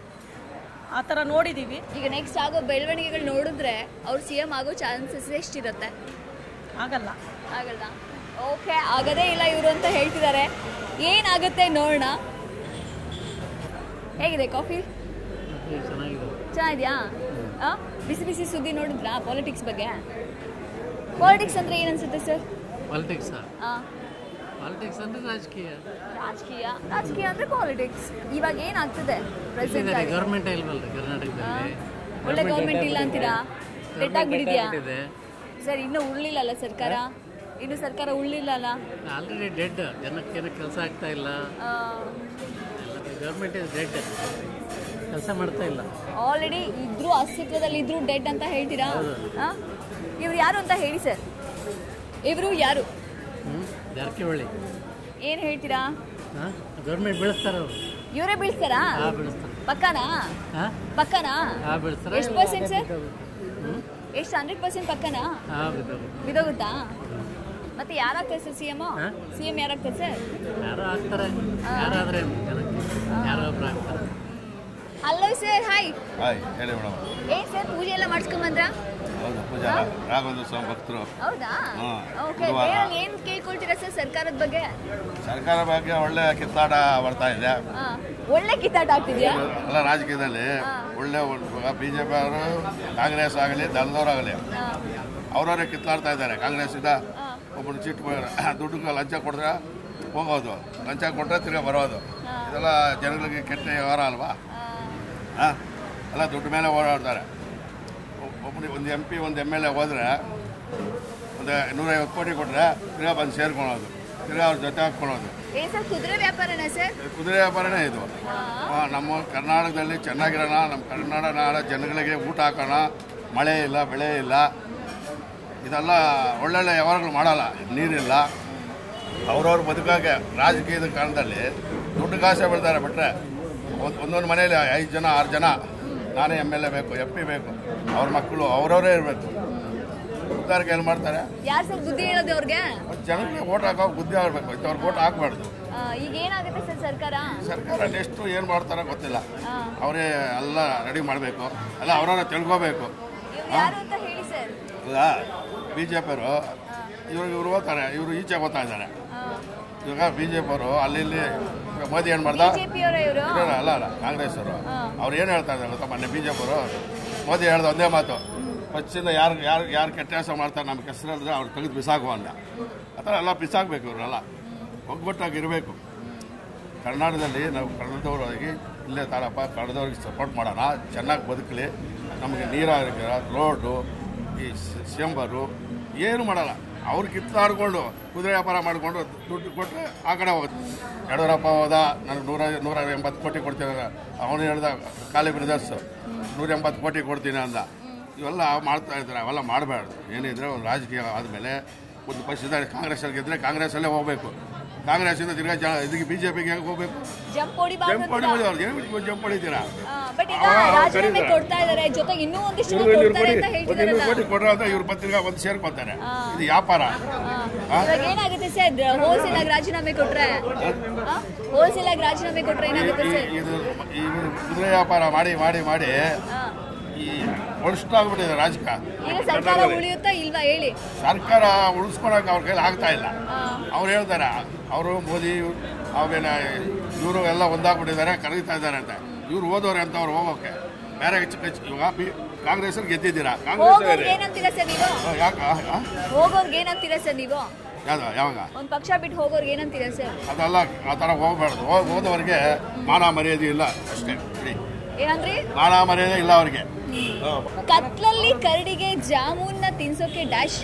ಆ ಥರ ನೋಡಿದ್ದೀವಿ ಈಗ ನೆಕ್ಸ್ಟ್ ಆಗೋ ಬೆಳವಣಿಗೆಗಳು ನೋಡಿದ್ರೆ ಅವ್ರು ಸಿ ಎಂ ಆಗೋ ಚಾನ್ಸಸ್ ಎಷ್ಟಿರುತ್ತೆ ಆಗಲ್ಲ ಆಗಲ್ಲ ಓಕೆ ಆಗದೇ ಇಲ್ಲ ಇವರು ಅಂತ ಹೇಳ್ತಿದ್ದಾರೆ ಏನಾಗುತ್ತೆ ನೋಡೋಣ ಹೇಗಿದೆ ಕಾಫಿ ಚೆನ್ನಾಗಿದ್ಯಾ ಆ? ಬಿಸಿ ಬಿಸಿ ಸುದ್ದಿ ನೋಡಿದ್ರಾ ಪಾಲಿಟಿಕ್ಸ್ ಬಗ್ಗೆ ಪಾಲಿಟಿಕ್ಸ್ ಅಂದ್ರೆ ಏನನ್ಸುತ್ತೆ ಸರ್ ಪಾಲಿಟಿಕ್ಸ್ ಆ, ಪಾಲಿಟಿಕ್ಸ್ ಅಂದ್ರೆ ರಾಜಕೀಯ ರಾಜಕೀಯ ರಾಜಕೀಯ ಅಂದ್ರೆ ಪಾಲಿಟಿಕ್ಸ್ ಇವಾಗ ಏನಾಗ್ತದೆ ಪ್ರೆಸೆಂಟ್ ಆಗಿ ಗೌರ್ಮೆಂಟ್ ಇಲ್ವಲ್ರಿ ಕರ್ನಾಟಕದಲ್ಲಿ ಒಳ್ಳೆ ಗೌರ್ಮೆಂಟ್ ಇಲ್ಲ ಅಂತೀರಾ ಡೆಟ್ ಆಗ್ಬಿಟ್ಟಿದ್ಯಾ ಇದೆ ಸರ್ ಇನ್ನೂ ಉಳ್ಳಿಲ್ಲಲ್ಲ ಸರ್ಕಾರ ಇನ್ನು ಸರ್ಕಾರ ಉಳ್ಳಿಲ್ಲಲ್ಲ ಆಲ್ರೆಡಿ ಡೆಡ್ ಜನಕ್ಕೆ ಏನೋ ಕೆಲಸ ಆಗ್ತಾ ಇಲ್ಲ ಗೌರ್ಮೆಂಟ್ ಇಸ್ ಡೆಡ್ ಕೆಲಸ ಮಾಡ್ತಾ ಇಲ್ಲ ಆಲ್ರೆಡಿ ಇದ್ರು ಅಸ್ತಿತ್ವದಲ್ಲಿ ಇದ್ರು ಡೆಡ್ ಅಂತ ಹೇಳ್ತೀರಾ ಇವ್ರು ಯಾರು ಅಂತ ಹೇಳಿ ಸರ್ ಇವರು ಯಾರು ಹ್ಞೂ ಜಾರಕಿಹೊಳಿ ಏನ್ ಹೇಳ್ತೀರಾ ಹಾಂ ಗೌರ್ಮೆಂಟ್ ಬೆಳೆಸ್ತಾರ ಅವರು ಇವರೇ ಬೀಳ್ತಾರಾ ಹಾಂ ಬೆಳೆಸ್ತಾರೆ ಪಕ್ಕನಾ ಹಾಂ ಪಕ್ಕನಾ ಹಾಂ ಬೆಳೆಸ್ತಾರೆ ಎಷ್ಟು ಪರ್ಸೆಂಟ್ ಸರ್ ಹ್ಞೂ ಎಷ್ಟು ಹಂಡ್ರೆಡ್ ಪರ್ಸೆಂಟ್ ಪಕ್ಕನಾ ಹಾಂ ಬಿದ್ದವು ಬಿದೋಗುತ್ತಾ ಮತ್ತೆ ಯಾರಾಗ್ತಾರೆ ಸರ್ ಸಿ ಎಮ್ ಹಾ? ಸಿ ಎಮ್ ಯಾರಾಗ್ತಾರೆ ಸರ್ ಯಾರೋ ಆಗ್ತಾರೆ ಯಾರಾದ್ರೆ ಜನಕ್ಕೆ ಯಾರೋ ಒಬ್ರು ಆಗ್ತಾರೆ ಹಲೋ ಸರ್ ಹಾಯ್ ಹಾಯ್ ಹೇಳಿ ಮೇಡಮ್ ಏನ್ ಸರ್ ಪೂಜೆ ಎಲ್ಲ ಮಾಡ್ಸ್ಕೊಂಬಂದ್ರ ಹೌದು ಪೂಜಾ ರಾಘವೇಂದ್ರ ಸ್ವಾಮಿ ಭಕ್ತರು ಹೌದಾ ಹಾ, ಓಕೆ ಗುರುವಾರ. ಬೇರೆ ಏನ್ ಕೇಳ್ಕೊಳ್ತೀರಾ ಸರ್ ಸರ್ಕಾರದ ಬಗ್ಗೆ ಸರ್ಕಾರ ಬಗ್ಗೆ ಒಳ್ಳೆ ಕಿತ್ತಾಟ ಬರ್ತಾ ಇದೆ ಹಾ, ಒಳ್ಳೆ ಕಿತ್ತಾಟ ಆಗ್ತಿದ್ಯಾ ಎಲ್ಲ ರಾಜಕೀಯದಲ್ಲಿ ಒಳ್ಳೆ ಬಿ ಜೆ ಪಿ ಅವರು ಕಾಂಗ್ರೆಸ್ ಆಗಲಿ ದಳದವರಾಗಲಿ ಅವ್ರವರೇ ಕಿತ್ತಾಡ್ತಾ ಇದ್ದಾರೆ ಕಾಂಗ್ರೆಸ್ಸಿಂದ ಒಬ್ಬರು ಚೀಟ್ ದುಡ್ಡು ಲಂಚ ಕೊಟ್ರೆ ಹೋಗೋದು ಲಂಚ ಕೊಟ್ಟರೆ ತಿರ್ಗಾ ಬರೋದು ಇದೆಲ್ಲ ಜನಗಳಿಗೆ ಕೆಟ್ಟ ವ್ಯವಹಾರ ಅಲ್ವಾ ಹಾಂ ಎಲ್ಲ ದುಡ್ಡು ಮೇಲೆ ಓಡಾಡ್ತಾರೆ ಒಬ್ಬನಿಗೆ ಒಂದು ಎಂ ಪಿ ಒಂದು ಎಮ್ ಎಲ್ ಎ ಹೋದರೆ ಒಂದು ನೂರೈವತ್ತು ಕೋಟಿ ಕೊಟ್ಟರೆ ತಿರ್ಗಾ ಬಂದು ಸೇರ್ಕೊಳೋದು ತಿರ್ಗಾ ಅವ್ರ ಜೊತೆ ಹಾಕ್ಕೊಳೋದು ಏನ್ ಸರ್ ಕುದುರೆ ವ್ಯಾಪಾರನಾ ಸರ್ ಕುದುರೆ ವ್ಯಾಪಾರನೇ ಇದು ಆ, ನಮ್ಮ ಕರ್ನಾಟಕದಲ್ಲಿ ಚೆನ್ನಾಗಿರೋಣ ನಮ್ಮ ಕನ್ನಡ ನಾಡ ಜನಗಳಿಗೆ ಊಟ ಹಾಕೋಣ ಮಳೆ ಇಲ್ಲ ಬೆಳೆ ಇಲ್ಲ ಇದೆಲ್ಲ ಒಳ್ಳೊಳ್ಳೆ ವ್ಯವಹಾರಗಳು ಮಾಡಲ್ಲ ನೀರಿಲ್ಲ ಅವ್ರವ್ರ ಬದುಕಾಗೆ ರಾಜಕೀಯದ ಕಾರಣದಲ್ಲಿ ದುಡ್ಡು ಕಾಸೆ ಬಿಡ್ತಾರೆ ಬಿಟ್ರೆ ಒಂದು ಒಂದೊಂದು ಮನೆಯಲ್ಲಿ ಐದು ಜನ ಆರು ಜನ ನಾನೇ ಎಮ್ ಎಲ್ ಎ ಬೇಕು ಎಂ ಪಿ ಬೇಕು ಅವ್ರ ಮಕ್ಕಳು ಅವ್ರವರೇ ಇರಬೇಕು ಉದ್ದಾರಕ್ಕೆ ಏನು ಮಾಡ್ತಾರೆ ಯಾರ್ ಸರ್ ಬುದ್ಧಿ ಹೇಳೋದು ಅವ್ರಿಗೆ ಜನಕ್ಕೆ ಓಟ್ ಹಾಕೋ ಬುದ್ಧಿ ಆಗಬೇಕು ಅವ್ರಿಗೆ ಓಟ್ ಹಾಕ್ಬಾರ್ದು ಆ, ಈಗ ಏನಾಗುತ್ತೆ ಸರ್ ಸರ್ಕಾರ ಸರ್ಕಾರ ನೆಕ್ಸ್ಟು ಏನು ಮಾಡ್ತಾರೋ ಗೊತ್ತಿಲ್ಲ ಆ, ಅವರೇ ಎಲ್ಲ ರೆಡಿ ಮಾಡಬೇಕು ಎಲ್ಲ ಅವ್ರವ್ರ ತಿಳ್ಕೊಬೇಕು ಇವ್ರು ಯಾರು ಅಂತ ಹೇಳಿ ಸರ್ ಹೌದಾ ಬಿ ಜೆ ಪಿಯವರು ಇವ್ರು ಇವ್ರು ಓದ್ತಾರೆ ಇವರು ಈಚೆ ಓದ್ತಾ ಇದ್ದಾರೆ ಇವಾಗ ಬಿ ಜೆ ಪಿಯವರು ಅಲ್ಲಿ ಇಲ್ಲಿ ಇವಾಗ ಮೋದಿ ಏನು ಮಾಡ್ದ ಬಿಜೆಪಿ ಅವರ ಇವರು ಇರೋರು ಅಲ್ಲ ಅಲ್ಲ ಕಾಂಗ್ರೆಸ್ ಅವರು ಅವ್ರು ಏನು ಹೇಳ್ತಾ ಇದ್ದಾರೆ ಗೊತ್ತಾ ಮೊನ್ನೆ ಬಿ ಜೆ ಪಿಯವರು ಮೋದಿ ಹೇಳ್ದ ಒಂದೇ ಮಾತು ಫಸ್ಟಿಂದ ಯಾರು ಯಾರು ಯಾರು ಕೆಟ್ಟ ಕೆಲಸ ಮಾಡ್ತಾರೆ ನಮ್ಗೆ ಹೆಸರಿದ್ರೆ ಅವ್ರು ತೆಗೆದು ಬಿಸಾಕುವ ಅಂದ ಆ ಥರ ಎಲ್ಲ ಬಿಸಾಕಬೇಕು ಇವರೆಲ್ಲ ಒಗ್ಗಟ್ಟಾಗಿ ಇರಬೇಕು ಕರ್ನಾಟಕದಲ್ಲಿ ನಾವು ಕನ್ನಡದವರಾಗಿ ಇಲ್ಲೇ ತಾಳಪ್ಪ ಕನ್ನಡದವ್ರಿಗೆ ಸಪೋರ್ಟ್ ಮಾಡೋಣ ಚೆನ್ನಾಗಿ ಬದುಕಲಿ ನಮಗೆ ನೀರಾಗ ರೋಡು ಈ ಶೆಂಬರು ಏನು ಮಾಡಲ್ಲ ಅವ್ರು ಕಿತ್ತಾಡ್ಕೊಂಡು ಕುದುರೆ ವ್ಯಾಪಾರ ಮಾಡಿಕೊಂಡು ದುಡ್ಡು ಕೊಟ್ಟರೆ ಆ ಕಡೆ ಹೋಗುತ್ತೆ ಯಡಿಯೂರಪ್ಪ ಹೋದ ನನಗೆ ನೂರ ನೂರ ಎಂಬತ್ತು ಕೋಟಿ ಕೊಡ್ತೀನಿ ಅಂದ. ಅವನು ಹೇಳ್ದ ಖಾಲಿ ಬ್ರದರ್ಸ್ ನೂರ ಎಂಬತ್ತು ಕೋಟಿ ಕೊಡ್ತೀನಿ ಅಂದ ಇವೆಲ್ಲ ಮಾಡ್ತಾ ಇದ್ದಾರೆ ಅವೆಲ್ಲ ಮಾಡಬಾರ್ದು ಏನಿದ್ರೆ ಒಂದು ರಾಜಕೀಯ ಆದಮೇಲೆ ಒಂದು ಪಕ್ಷದ ಕಾಂಗ್ರೆಸ್ಸಲ್ಲಿ ಗೆದ್ದರೆ ಕಾಂಗ್ರೆಸ್ಸಲ್ಲೇ ಹೋಗಬೇಕು ಕಾಂಗ್ರೆಸ್ಸಿಂದ ತಿರ್ಗಾ ಜ ಇದಕ್ಕೆ ಬಿ ಜೆ ಪಿಗೆ ಹೋಗ್ಬೇಕು ಜಂಪ್ ಹೊಡಿಬಾರ್ದು ಜಂಪ್ ಹೊಡಿಬೋದು ಅವ್ರು ಏನು ಜಂಪ್ ಹೊಡಿತೀರಾ ಬಟ್ ಈಗ ಅವ- ಅವ ರಾಜೀನಾಮೆ ಕರೀತಾರೆ. ಕೊಡ್ತಾ ಇದಾರೆ ಜೊತೆಗೆ ಇನ್ನೂ ಒಂದಿಷ್ಟು ಜನ ಇವ್ರು ಕೊಡ್ತಾರೆ ಅಂತ ಕೋಟಿ ಒಂದು ಇನ್ನೂರು ಹೇಳ್ತಿದಾರಲ್ಲ ಕೋಟಿ ಕೊಡ್ರ ಅಂತ ಇವ್ರು ಪತ್ರಿಕಾ ಒಂದು ಸೇರ್ಕೊತಾರೆ ಇದು ವ್ಯಾಪಾರ ಆ, ಇವಾಗ ಏನಾಗುತ್ತೆ ಸರ್ ಹೋಲ್ಸೇಲ್ ಆಗಿ ರಾಜೀನಾಮೆ ಕೊಟ್ರೆ ಹೋಲ್ಸೇಲ್ ಆಗಿ ರಾಜೀನಾಮೆ ಕೊಟ್ರೆ ಏನಾಗುತ್ತೆ ಈ- ಸರ್ ಇದು ಇವರು ಕುದುರೆ ವ್ಯಾಪಾರ ಮಾಡಿ ಮಾಡಿ ಮಾಡಿ ಈ ಒಳಿಸ್ಟಾಗ್ಬಿಟ್ಟಿದೆ ರಾಜಕೀಯ ಈಗ ಸರ್ಕಾರ ಉಳಿಯುತ್ತಾ ಇಲ್ವಾ ಹೇಳಿ ಸರ್ಕಾರ ಉಳಿಸ್ಕೊಳಕ್ಕೆ ಅವ್ರ ಕೈಲಿ ಆಗ್ತಾ ಇಲ್ಲ ಆ, ಅವ್ರು ಹೇಳ್ತಾರೆ ಅವರು ಮೋದಿ ಆಮೇಲೆ ಇವರು ಎಲ್ಲ ಒಂದಾಗ್ಬಿಟ್ಟಿದ್ದಾರೆ ಕರೀತಾ ಇದ್ದಾರೆ ಅಂತ ಇವ್ರು ಓದೋರೆ ಅಂತ ಅವ್ರು ಹೋಗೋಕೆ ಬೇರೆ ಹೆಚ್ಚು ಹೆಚ್ಚು ಇವಾಗ ಬಿ ಕಾಂಗ್ರೆಸ್ ಗೆದ್ದಿದ್ದೀರಾ ಕಾಂಗ್ರೆಸ್ ಹೋಗೋರ್ಗೆ ಏನಂತೀರಾ ಸರ್ ನೀವು ಯಾಕೆ ಹೋಗೋರ್ಗೆ ಏನಂತೀರಾ ಸರ್ ನೀವು ಯಾವ್ದು ಯಾವಾಗ ಒಂದ್ ಪಕ್ಷ ಬಿಟ್ಟು ಹೋಗೋರ್ಗೆ ಏನಂತೀರಾ ಸರ್ ಅದೆಲ್ಲ ಆ ಥರ ಹೋಗ್ಬಾರ್ದು ಹೋಗ್ ಹೋದವ್ರಿಗೆ ಮಾನ ಮರ್ಯಾದೆ ಇಲ್ಲ ಅಷ್ಟೇ ಬಿಡಿ ಏನಂದ್ರಿ ಮಾನ ಮರ್ಯಾದೆ ಇಲ್ಲ ಅವ್ರಿಗೆ ಕತ್ಲಲ್ಲಿ ಕರಡಿಗೆ ಜಾಮೂನ್ನ ತಿನ್ಸೋಕೆ ಡ್ಯಾಶ್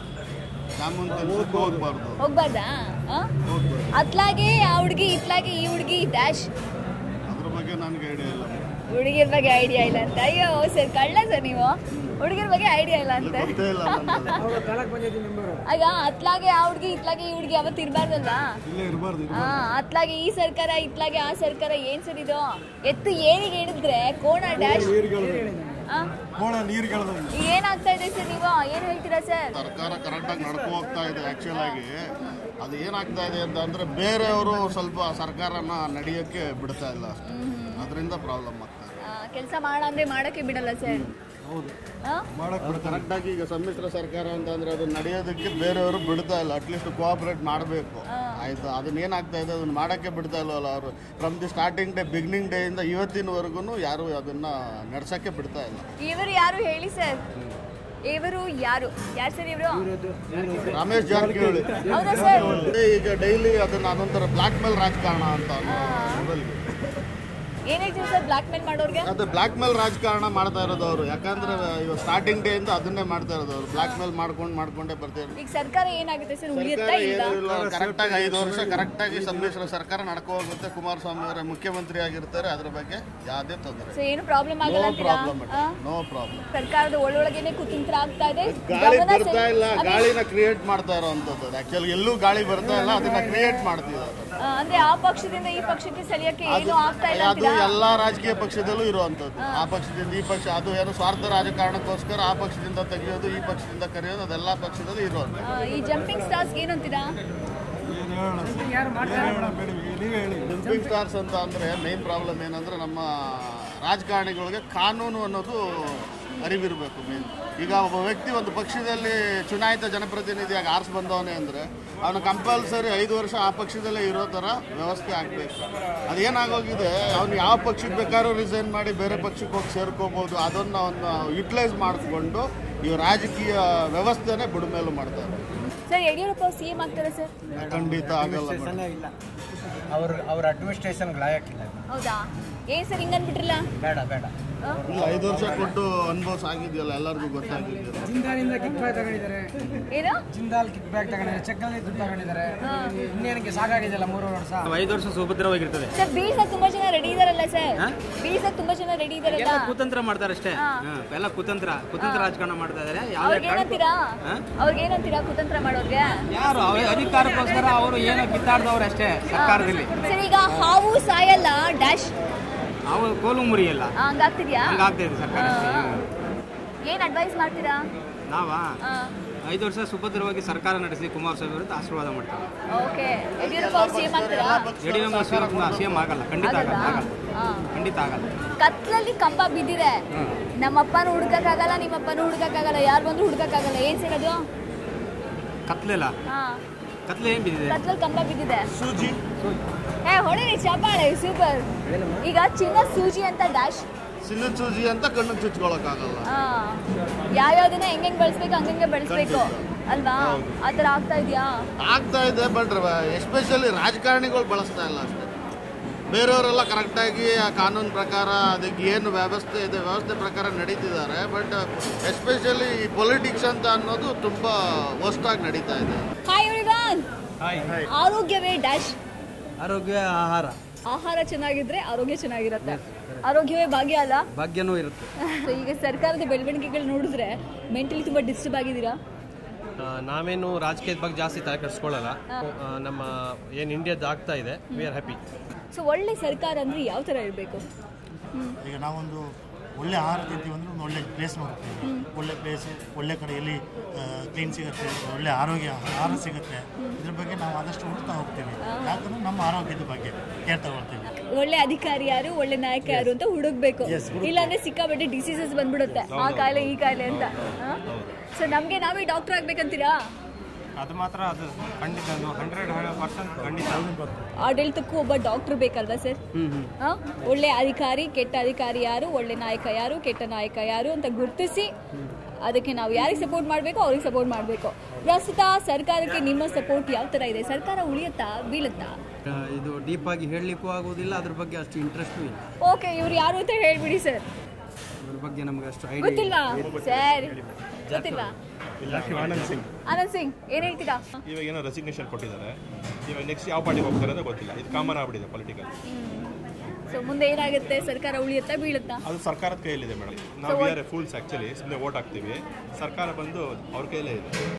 ಹೋಗ್ಬಾರ್ದು ಹೋಗ್ಬಾರ್ದಾ ಆ? ಅತ್ಲಾಗೆ ಆ ಹುಡ್ಗಿ ಇತ್ಲಾಗೆ ಈ ಹುಡ್ಗಿ ಡ್ಯಾಶ್ ಅದ್ರ ಬಗ್ಗೆ ನನಗೆ ಐಡಿಯಾ ಇಲ್ಲ ಹುಡುಗಿರ್ ಬಗ್ಗೆ ಐಡಿಯಾ ಇಲ್ಲ ಅಂತ ಅಯ್ಯೋ ಸರ್ ಕಳ್ಳ ಸರ್ ನೀವು ಹುಡುಗಿರ್ ಬಗ್ಗೆ ಐಡಿಯಾ ಇಲ್ಲ ಅಂತ ಗೊತ್ತೇ ಇಲ್ಲ ಅವರು ತಾಲೂಕ್ ಪಂಚಾಯತಿ ಮೆಂಬರು ಆಗ ಅತ್ಲಾಗೆ ಆ ಹುಡ್ಗಿ ಇತ್ಲಾಗೆ ಈ ಹುಡ್ಗಿ ಅವತ್ತು ಇರ್ಬಾರ್ದಲ್ಲ ಇಲ್ಲೇ ಇರಬಾರ್ದು ಹಾ ಅತ್ಲಾಗೆ ಈ ಸರ್ಕಾರ ಇತ್ಲಾಗೆ ಆ ಸರ್ಕಾರ ಏನ್ ಸರ್ ಇದು ಎತ್ತು ಏನಿಗೆ ಹೇಳಿದ್ರೆ ಕೋಣ ಡ್ಯಾಶ್ ಆ? ಕೋಣ ನೀರುಗಳು ಈಗ ಏನಾಗ್ತಾ ಇದೆ ಸರ್ ನೀವು ಏನ್ ಹೇಳ್ತೀರಾ ಸರ್ ಸರ್ಕಾರ ಕರೆಕ್ಟಾಗಿ ನಡ್ಕೊ ಹೋಗ್ತಾ ಇದೆ ಆ್ಯಕ್ಚುಲ್ ಆಗಿ ಅದು ಏನಾಗ್ತಾ ಇದೆ ಅಂತ ಅಂದರೆ ಬೇರೆಯವರು ಸ್ವಲ್ಪ ಸರ್ಕಾರನ ನಡೆಯೋಕ್ಕೆ ಬಿಡ್ತಾ ಇಲ್ಲ ಅಷ್ಟೇ ಅದರಿಂದ ಪ್ರಾಬ್ಲಮ್ ಆಗ್ತಾ ಇದೆ ಕೆಲಸ ಮಾಡ ಅಂದ್ರೆ ಮಾಡಕ್ಕೆ ಬಿಡಲ್ಲ ಸರ್ ಹೌದು ಆ? ಅದು ಕರೆಕ್ಟಾಗಿ ಈಗ ಸಮ್ಮಿಶ್ರ ಸರ್ಕಾರ ಅಂತ ಅಂದರೆ ಅದು ನಡೆಯೋದಕ್ಕೆ ಬೇರೆಯವರು ಬಿಡ್ತಾ ಇಲ್ಲ ಅಟ್ಲೀಸ್ಟ್ ಕೋಆಪರೇಟ್ ಮಾಡಬೇಕು ಆಯಿತು ಅದನ್ನ ಏನಾಗ್ತಾ ಇದೆ ಅದನ್ನ ಮಾಡೋಕ್ಕೆ ಬಿಡ್ತಾ ಇಲ್ವಲ್ಲ ಅವರು from the starting day beginning ಡೇಯಿಂದ ಇವತ್ತಿನವರೆಗೂ ಯಾರು ಅದನ್ನು ನಡ್ಸೋಕ್ಕೆ ಬಿಡ್ತಾ ಇಲ್ಲ ಇವರು ಯಾರು ಹೇಳಿ ಸರ್ ಇವರು ಯಾರು ಯಾರು ಸರ್ ಇವರು ರಮೇಶ್ ಜಾರಕಿಹೊಳಿ ಹೌದಾ ಸರ್ ಈಗ ಡೈಲಿ ಅದನ್ನ ಅದೊಂಥರ ಬ್ಲಾಕ್ ಮೇಲ್ ರಾಜಕಾರಣ ಅಂತ ಅನ್ನೋ level ಗೆ. ಏನ್ ಹೇಳ್ತೀವಿ ಸರ್ ಬ್ಲಾಕ್ ಮೇಲ್ ಮಾಡೋರ್ಗೆ ಅದು ಬ್ಲಾಕ್ ಮೇಲ್ ರಾಜಕಾರಣ ಮಾಡ್ತಾ ಇರೋದು ಅವರು ಯಾಕಂದ್ರೆ ಇವಾಗ ಸ್ಟಾರ್ಟಿಂಗ್ ಡೇ ಇಂದ ಅದನ್ನೇ ಮಾಡ್ತಾ ಇರೋದು ಅವರು ಬ್ಲಾಕ್ ಮೇಲ್ ಮಾಡ್ಕೊಂಡು ಮಾಡ್ಕೊಂಡೇ ಬರ್ತಾರೆ ಈಗ ಸರ್ಕಾರ ಏನಾಗುತ್ತೆ ಸರ್ ಉಳಿಯುತ್ತಾ ಇಲ್ಲ ಕರೆಕ್ಟ್ ಆಗಿ ಐದು ವರ್ಷ ಕರೆಕ್ಟ್ ಆಗಿ ಸಮ್ಮಿಶ್ರ ಸರ್ಕಾರ ನಡ್ಕೊ ಹೋಗುತ್ತೆ ಕುಮಾರಸ್ವಾಮಿ ಅವರ ಮುಖ್ಯಮಂತ್ರಿ ಆಗಿರ್ತಾರೆ ಅದ್ರ ಬಗ್ಗೆ ಯಾವುದೇ ತೊಂದರೆ ಸೊ ಏನು ಪ್ರಾಬ್ಲಮ್ ನೋ ಆಗಲ್ಲ ಅಂತೀರಾ ಪ್ರಾಬ್ಲಮ್ ಆ? ನೋ ಪ್ರಾಬ್ಲಮ್ ಸರ್ಕಾರದ ಒಳೊಳಗೇನೆ ಕುತಂತ್ರ ಆಗ್ತಾ ಇದೆ ಗಾಳಿ ಗಮನ ಬರ್ತಾ ಸೆಳೆ- ಇಲ್ಲ ಅದೇ, ಗಾಳಿನ ಕ್ರಿಯೇಟ್ ಮಾಡ್ತಾ ಇರೋವಂಥದ್ದು ಆಕ್ಚುಲಿ ಎಲ್ಲೂ ಗಾಳಿ ಬರ್ತಾ ಇಲ್ಲ ಅದನ್ನ ಕ್ರಿಯೇಟ್ ಮಾಡ್ತಿದ್ದಾರೆ ಆ, ಅಂದ್ರೆ ಆ ಪಕ್ಷದಿಂದ ಈ ಪಕ್ಷಕ್ಕೆ ಸೆಳೆಯಕ್ಕೆ ಅದು ಏನು ಆಗ್ತಾ ಇಲ್ಲ ಅದು ಅಂತೀರಾ ಎಲ್ಲಾ ರಾಜಕೀಯ ಪಕ್ಷದಲ್ಲೂ ಇರುವಂತದ್ದು ಆ ಪಕ್ಷದಿಂದ ಈ ಪಕ್ಷ ಅದು ಏನು ಸ್ವಾರ್ಥ ರಾಜಕಾರಣಕ್ಕೋಸ್ಕರ ಆ ಪಕ್ಷದಿಂದ ತೆಗೆಯೋದು ಈ ಪಕ್ಷದಿಂದ ಕರೆಯೋದು ಅದೆಲ್ಲ ಪಕ್ಷದಲ್ಲೂ ಇರುವಂತದ್ದು ಆ, ಈ ಜಂಪಿಂಗ್ ಸ್ಟಾರ್ಸ್ ಏನು ಅಂತೀರಾ ಜಂಪಿಂಗ್ ಸ್ಟಾರ್ಸ್ ಅಂತ ಅಂದ್ರೆ ಮೇನ್ ಪ್ರಾಬ್ಲಮ್ ಏನಂದ್ರೆ ನಮ್ಮ ರಾಜಕಾರಣಿಗಳಿಗೆ ಕಾನೂನು ಅನ್ನೋದು ಅರಿವಿರಬೇಕು ಮೇನ್ ಈಗ ಒಬ್ಬ ವ್ಯಕ್ತಿ ಒಂದು ಪಕ್ಷದಲ್ಲಿ ಚುನಾಯಿತ ಜನಪ್ರತಿನಿಧಿಯಾಗಿ ಆರಿಸಿ ಬಂದವನೇ ಅಂದರೆ ಅವನು ಕಂಪಲ್ಸರಿ ಐದು ವರ್ಷ ಆ ಪಕ್ಷದಲ್ಲೇ ಇರೋ ಥರ ವ್ಯವಸ್ಥೆ ಆಗಬೇಕು ಅದೇನಾಗೋಗಿದೆ ಅವನು ಯಾವ ಪಕ್ಷಕ್ಕೆ ಬೇಕಾದ್ರೂ ರಿಸೈನ್ ಮಾಡಿ ಬೇರೆ ಪಕ್ಷಕ್ಕೆ ಹೋಗಿ ಸೇರ್ಕೋಬೋದು ಅದನ್ನು ಅವನ್ನ ಯುಟಿಲೈಸ್ ಮಾಡಿಕೊಂಡು ಈ ರಾಜಕೀಯ ವ್ಯವಸ್ಥೆನೇ ಬುಡಮೇಲು ಮಾಡ್ತಾರೆ ಸರ್ ಯಡಿಯೂರಪ್ಪ ಸಿ ಎಂ ಆಗ್ತಾರೆ ಸರ್ ಖಂಡಿತ ಆಗಲ್ಲ ಮೇಡಮ್. ಇಲ್ಲ ಅವ್ರ ಅವ್ರ ಅಡ್ಮಿನಿಸ್ಟ್ರೇಷನ್ಗೆ ಲಾಯಕ್ಕಿಲ್ಲ ಹೌದಾ ಏನ್ ಸರ್ ಹಿಂಗ್ ಅನ್ಬಿಟ್ರಲ್ಲ ಬೇಡ ಬೇಡ ಇಲ್ಲ ಐದು ವರ್ಷ ಕೊಟ್ಟು ಅನುಭವ ಆಗಿದೆಯಲ್ಲ ಎಲ್ಲರಿಗೂ ಗೊತ್ತಾಗಿದೆಯಲ್ಲ ಜಿಂದಾಲಿಂದ ಕಿಕ್ ಬ್ಯಾಕ್ ತಗೊಂಡಿದ್ದಾರೆ ಏನು ಜಿಂದಾಲ್ ಕಿಕ್ ಬ್ಯಾಕ್ ತಗೊಂಡಿದ್ದಾರೆ ಚೆಕ್ಕಲ್ಲಿ ದುಡ್ಡು ತಗೊಂಡಿದ್ದಾರೆ ಇನ್ನೇನಕ್ಕೆ ಸಾಕಾಗಿದೆಯಲ್ಲ ಮೂರುವರೆ ವರ್ಷ ಐದು ವರ್ಷ ಸುಭದ್ರವಾಗಿರ್ತದೆ ಸರ್ ಬೀಳ್ಸಕ್ ತುಂಬಾ ಜನ ರೆಡಿ ಇದಾರಲ್ಲ ಸರ್ ಬೀಳ್ಸಕ್ ತುಂಬಾ ಜನ ರೆಡಿ ಇದಾರಲ್ಲ ಎಲ್ಲ ಕುತಂತ್ರ ಮಾಡ್ತಾರೆ ಅಷ್ಟೇ ಹಾ. ಹಾ, ಎಲ್ಲ ಕುತಂತ್ರ ಕುತಂತ್ರ ರಾಜಕಾರಣ ಮಾಡ್ತಾ ಇದಾರೆ ಯಾವುದೇ ಅವ್ರಿಗೆ ಏನಂತೀರಾ ಅವ್ರಿಗೆ ಏನಂತೀರಾ ಕುತಂತ್ರ ಮಾಡೋರ್ಗೆ ಯಾರು ಅವ್ರ ಅಧಿಕಾರಕ್ಕೋಸ್ಕರ ಅವರು ಏನೋ ಕಿತ್ತಾಡ್ದವ್ರು ಅಷ್ಟೇ ಸರ್ಕಾರದಲ್ಲಿ ಸರ್ ಈಗ ಹಾವು ಸಾಯಲ್ಲ ಡ್ಯಾಶ್ ಅವ್ರು ಕೋಲು ಮುರಿಯಲ್ಲ ಹಂಗಾಗ್ತಿದ್ಯಾ ಹಂಗಾಗ್ತಾ ಇದೆ ಸರ್ಕಾರ ಏನ್ ಅಡ್ವೈಸ್ ಮಾಡ್ತೀರಾ ನಾವಾ ಆ, ಐದು ವರ್ಷ ಸುಭದ್ರವಾಗಿ ಸರ್ಕಾರ ನಡೆಸಿ ಕುಮಾರಸ್ವಾಮಿ ವಿರುದ್ಧ ಆಶೀರ್ವಾದ ಮಾಡ್ತಾರೆ ಓಕೆ ಯಡಿಯೂರಪ್ಪ ಅವ್ರು ಸಿಎಂ ಆಗ್ತೀರಾ ಯಡಿಯೂರಪ್ಪ ಸಿಎಂ ಆಗಲ್ಲ ಖಂಡಿತ ಆಗಲ್ಲ ಆಗಲ್ಲ? ಆಗಲ್ಲ ಆ. ಖಂಡಿತ ಆಗಲ್ಲ ಕತ್ಲಲ್ಲಿ ಕಂಬ ಬಿದ್ದಿದೆ ನಮ್ಮಪ್ಪನೂ ಹುಡ್ಕಕ್ಕಾಗಲ್ಲ ನಿಮ್ಮಪ್ಪನೂ ಹುಡ್ಕಕ್ಕಾಗಲ್ಲ ಯಾರು ಬಂದ್ರು ಹುಡ್ಕಕ್ಕಾಗಲ್ಲ ಏನ್ ಸರ್ ಅದು ಕತ್ಲೆಲ್ಲ ಹಾ ಕತ್ಲೆ ಏನ್ ಬಿದ್ದಿದೆ ಕತ್ಲಲ್ಲಿ ಕಂಬ ಬಿದ್ದಿದೆ ಸೂಜಿ ಏ ಹೊಡಿರಿ ಚಪಾಳೆ ಸೂಪರ್ ಈಗ ಚಿನ್ನ ಸೂಜಿ ಅಂತ ಡ್ಯಾಶ್ ಸಿಲ್ಲು ಸೂಜಿ ಅಂತ ಕಣ್ಣಿಗೆ ಚುಚ್ಕೊಳಕ್ಕಾಗಲ್ಲ ಆ, ಯಾವ್ಯಾವ್ದನ್ನ ಹೆಂಗ್ ಬೆಳೆಸ್ಬೇಕು ಹಂಗಂಗೆ ಬೆಳೆಸ್ಬೇಕು ಅಲ್ವಾ ಆ ಥರ ಆಗ್ತಾ ಇದೆಯಾ ಆಗ್ತಾ ಇದೆ ಬಟ್ ಎಸ್ಪೆಷಲಿ ರಾಜಕಾರಣಿಗಳು ಬಳಸ್ತಾ ಇಲ್ಲ ಅಷ್ಟೇ ಬೇರೆಯವರೆಲ್ಲ ಕರೆಕ್ಟಾಗಿ ಆ ಕಾನೂನು ಪ್ರಕಾರ ಅದಕ್ಕೆ ಏನು ವ್ಯವಸ್ಥೆ ಇದೆ ವ್ಯವಸ್ಥೆ ಪ್ರಕಾರ ನಡೀತಿದ್ದಾರೆ ಬಟ್ ಎಸ್ಪೆಷಲಿ ಈ ಪೊಲಿಟಿಕ್ಸ್ ಅಂತ ಅನ್ನೋದು ತುಂಬ ವರ್ಸ್ಟಾಗಿ ನಡೀತಾ ಇದೆ ಹಾಯ್ ಎವ್ರಿವನ್ ಆರೋಗ್ಯವೇ ಡ್ಯಾಶ್ ಆರೋಗ್ಯ ಆಹಾರ ಆಹಾರ ಚೆನ್ನಾಗಿದ್ರೆ ಆರೋಗ್ಯ ಚೆನ್ನಾಗಿರುತ್ತೆ ಆರೋಗ್ಯವೇ ಭಾಗ್ಯ ಅಲ್ಲ ಭಾಗ್ಯನೂ ಇರುತ್ತೆ So, ಈಗ ಸರ್ಕಾರದ ಬೆಳವಣಿಗೆಗಳು ನೋಡಿದ್ರೆ ಮೆಂಟಲಿ ತುಂಬಾ ಡಿಸ್ಟರ್ಬ್ ಆಗಿದ್ದೀರಾ ಆ, ನಾವೇನು ರಾಜಕೀಯದ ಬಗ್ಗೆ ಜಾಸ್ತಿ ತಲೆ ಕೆಡಿಸ್ಕೊಳ್ಳಲ್ಲ ಆ, ನಮ್ಮ ಏನು ಇಂಡಿಯಾದ ಆಗ್ತಾ ಇದೆ ವಿ ಆರ್ ಹ್ಯಾಪಿ ಸೊ ಒಳ್ಳೆ ಸರ್ಕಾರ ಅಂದ್ರೆ ಯಾವ ತರ ಇರಬೇಕು ಈಗ ನಾವೊಂದು ಒಳ್ಳೆ ಆಹಾರ ತಿಂತೀವಿ ಅಂದ್ರೆ ಒಂದು ಒಳ್ಳೆ ಪ್ಲೇಸ್ ನೋಡ್ತೀವಿ ಒಳ್ಳೆ ಪ್ಲೇಸ್ ಒಳ್ಳೆ ಕಡೆ ಎಲ್ಲಿ ಕ್ಲೀನ್ ಸಿಗುತ್ತೆ ಒಳ್ಳೆ ಆರೋಗ್ಯ ಆಹಾರ ಸಿಗುತ್ತೆ ಇದ್ರ ಬಗ್ಗೆ ನಾವು ಆದಷ್ಟು ಹುಡುಕ್ತಾ ಹೋಗ್ತೀವಿ ಯಾಕಂದ್ರೆ ನಮ್ಮ ಆರೋಗ್ಯದ ಬಗ್ಗೆ ಕೇರ್ ತಗೊಳ್ತೀವಿ ಒಳ್ಳೆ ಅಧಿಕಾರಿ ಯಾರು ಒಳ್ಳೆ ನಾಯಕ ಯಾರು ಅಂತ ಹುಡುಕ್ಬೇಕು ಇಲ್ಲಾಂದ್ರೆ ಸಿಕ್ಕಾಪಟ್ಟೆ ಡಿಸೀಸಸ್ ಬಂದ್ಬಿಡುತ್ತೆ ಆ ಕಾಯಿಲೆ ಈ ಕಾಯಿಲೆ ಅಂತ ಸೊ ನಮ್ಗೆ ನಾವೇ ಡಾಕ್ಟರ್ ಆಗ್ಬೇಕಂತೀರಾ ಅದು ಮಾತ್ರ ಅದು ಖಂಡಿತ ಹಂಡ್ರೆಡ್ ಪರ್ಸೆಂಟ್ ಖಂಡಿತ ಆಡಳಿತಕ್ಕೂ ಒಬ್ಬ ಡಾಕ್ಟರ್ ಬೇಕಲ್ವಾ ಸರ್ ಆ? ಒಳ್ಳೆ ಅಧಿಕಾರಿ ಕೆಟ್ಟ ಅಧಿಕಾರಿ ಯಾರು ಒಳ್ಳೆ ನಾಯಕ ಯಾರು ಕೆಟ್ಟ ನಾಯಕ ಯಾರು ಅಂತ ಗುರುತಿಸಿ ಅದಕ್ಕೆ ನಾವು ಯಾರಿಗೆ ಸಪೋರ್ಟ್ ಮಾಡಬೇಕು ಅವ್ರಿಗೆ ಸಪೋರ್ಟ್ ಮಾಡಬೇಕು ಪ್ರಸ್ತುತ ಸರ್ಕಾರಕ್ಕೆ ನಿಮ್ಮ ಸಪೋರ್ಟ್ ಯಾವ ಥರ ಇದೆ ಸರ್ಕಾರ ಉಳಿಯುತ್ತಾ ಬೀಳುತ್ತಾ ಇದು ಡೀಪ್ ಆಗಿ ಹೇಳಲಿಕ್ಕೂ ಆಗೋದಿಲ್ಲ ಅದ್ರ ಬಗ್ಗೆ ಅಷ್ಟು ಇಂಟ್ರೆಸ್ಟೂ ಇಲ್ಲ ಓಕೆ ಇವ್ರು ಯಾರು ಅಂತ ಹೇಳ್ಬಿಡಿ ಸರ್ ಅದ್ರ ಬಗ್ಗೆ ನಮಗೆ ಅಷ್ಟು ಐಡಿಯಾ ಗೊತ್ತಿಲ್ವಾ ಸರ್ ಗೊತ್ತಿಲ್ವಾ ಆನಂದ್ ಸಿಂಗ್ ಆನಂದ್ ಸಿಂಗ್ ಏನ್ ಹೇಳ್ತೀರಾ ಇವಾಗ ಏನೋ ರೆಸಿಗ್ನೇಷನ್ ಕೊಟ್ಟಿದ್ದಾರೆ ಇವಾಗ ನೆಕ್ಸ್ಟ್ ಯಾವ ಪಾರ್ಟಿಗೆ ಹೋಗ್ತಾರೆ ಅಂತ ಗೊತ್ತಿಲ್ಲ ಇದು ಕಾಮನ್ ಆಗ್ಬಿಟ್ಟಿದೆ ಪೊಲಿಟಿಕಲ್ ಸೊ ಮುಂದೆ ಏನಾಗುತ್ತೆ ಸರ್ಕಾರ ಉಳಿಯುತ್ತಾ ಬೀಳುತ್ತಾ ಅದು ಸರ್ಕಾರದ ಕೈಯಲ್ಲಿದೆ ಮೇಡಮ್ ನಾವು we are a fools actually ಸುಮ್ಮನೆ ಓಟ್ ಹಾಕ್ತೀವಿ ಸರ್ಕಾರ ಬಂದು ಅವ್ರ ಕೈಯಲ್ಲೇ ಇದೆ